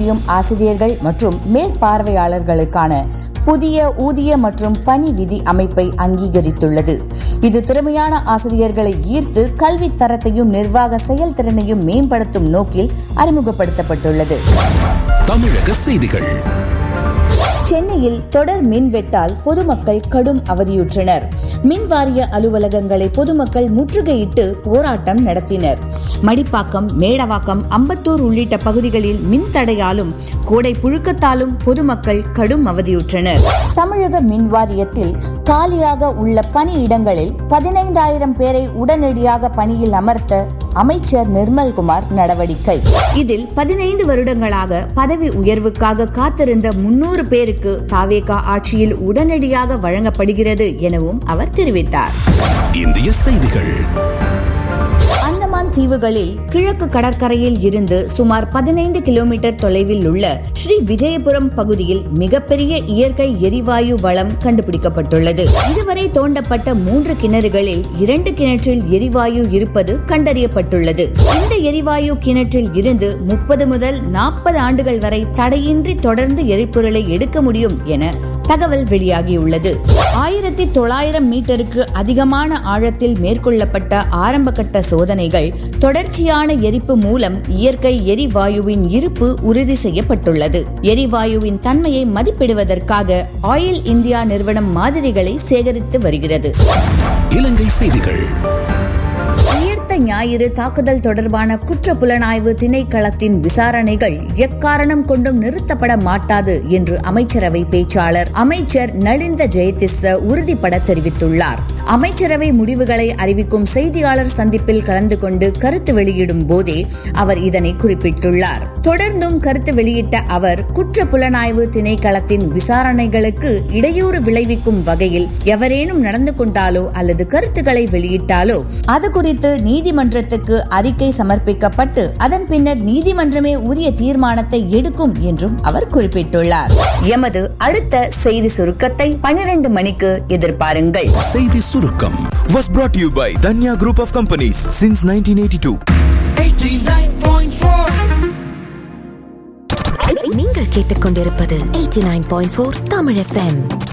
பணிபுரியும் ஆசிரியர்கள் மற்றும் மேற்பார்வையாளர்களுக்கான புதிய ஊதிய மற்றும் பணி விதி அமைப்பை அங்கீகரித்துள்ளது இது திறமையான ஆசிரியர்களை ஈர்த்து கல்வி தரத்தையும் நிர்வாக செயல்திறனையும் மேம்படுத்தும் நோக்கில் அறிமுகப்படுத்தப்பட்டுள்ளது தமிழக செய்திகள் சென்னையில் தொடர் மின்வெட்டால் பொதுமக்கள் கடும் அவதியுற்றனர் மின் வாரிய அலுவலகங்களை பொதுமக்கள் முற்றுகையிட்டு போராட்டம் நடத்தினர் மடிப்பாக்கம் மேடவாக்கம் அம்பத்தூர் உள்ளிட்ட பகுதிகளில் மின் தடையாலும் கோடை புழுக்கத்தாலும் பொதுமக்கள் கடும் அவதியுற்றனர் தமிழக மின் வாரியத்தில் காலியாக உள்ள பணியிடங்களில் பதினைந்தாயிரம் பேரை உடனடியாக பணியில் அமர்த்த அமைச்சர் நிர்மல்குமார் நடவடிக்கை இதில் பதினைந்து வருடங்களாக பதவி உயர்வுக்காக காத்திருந்த முன்னூறு பேருக்கு தாவேகா ஆட்சியில் உடனடியாக வழங்கப்படுகிறது எனவும் அவர் தெரிவித்தார் இந்திய செய்திகள் அந்தமான் தீவுகளில் கிழக்கு கடற்கரையில் இருந்து சுமார் பதினைந்து கிலோமீட்டர் தொலைவில் உள்ள ஸ்ரீ விஜயபுரம் பகுதியில் மிகப்பெரிய இயற்கை எரிவாயு வளம் கண்டுபிடிக்கப்பட்டுள்ளது இதுவரை தோண்டப்பட்ட மூன்று கிணறுகளில் இரண்டு கிணற்றில் எரிவாயு இருப்பது கண்டறியப்பட்டுள்ளது இந்த எரிவாயு கிணற்றில் இருந்து முப்பது முதல் நாற்பது ஆண்டுகள் வரை தடையின்றி தொடர்ந்து எரிபொருளை எடுக்க முடியும் என தகவல் வெளியாகியுள்ளது ஆயிரத்தி தொள்ளாயிரம் மீட்டருக்கு அதிகமான ஆழத்தில் மேற்கொள்ளப்பட்ட ஆரம்பகட்ட சோதனைகள் தொடர்ச்சியான எரிப்பு மூலம் இயற்கை எரிவாயுவின் இருப்பு உறுதி செய்யப்பட்டுள்ளது எரிவாயுவின் தன்மையை மதிப்பிடுவதற்காக ஆயில் இந்தியா நிறுவனம் மாதிரிகளை சேகரித்து வருகிறது இலங்கை செய்திகள் உயிர்த்த ஞாயிறு தாக்குதல் தொடர்பான குற்ற புலனாய்வு திணைக்களத்தின் விசாரணைகள் எக்காரணம் கொண்டும் நிறுத்தப்பட மாட்டாது என்று அமைச்சரவை பேச்சாளர் அமைச்சர் நளிந்த ஜெயதிஸ்ஸ உறுதிபட தெரிவித்துள்ளார் அமைச்சரவை முடிவுகளை அறிவிக்கும் செய்தியாளர் சந்திப்பில் கலந்து கொண்டு கருத்து வெளியிடும் போதே அவர் இதனை குறிப்பிட்டுள்ளார் தொடர்ந்தும் கருத்து வெளியிட்ட அவர் குற்ற புலனாய்வு திணைக்களத்தின் விசாரணைகளுக்கு இடையூறு விளைவிக்கும் வகையில் எவரேனும் நடந்து கொண்டாலோ அல்லது கருத்துக்களை வெளியிட்டாலோ அது குறித்து நீதிமன்றத்துக்கு அறிக்கை சமர்ப்பிக்கப்பட்டு அதன் பின்னர் நீதிமன்றமே உரிய தீர்மானத்தை எடுக்கும் என்றும் அவர் குறிப்பிட்டுள்ளார் எமது அடுத்த செய்தி சுருக்கத்தை பனிரெண்டு மணிக்கு எதிர்பாருங்கள் செய்தி சுருக்கம் was brought to you by Danya Group of Companies since 1982. நீங்கள் கேட்டுக்கொண்டிருப்பது 89.4 தமிழ் எஃப்எம்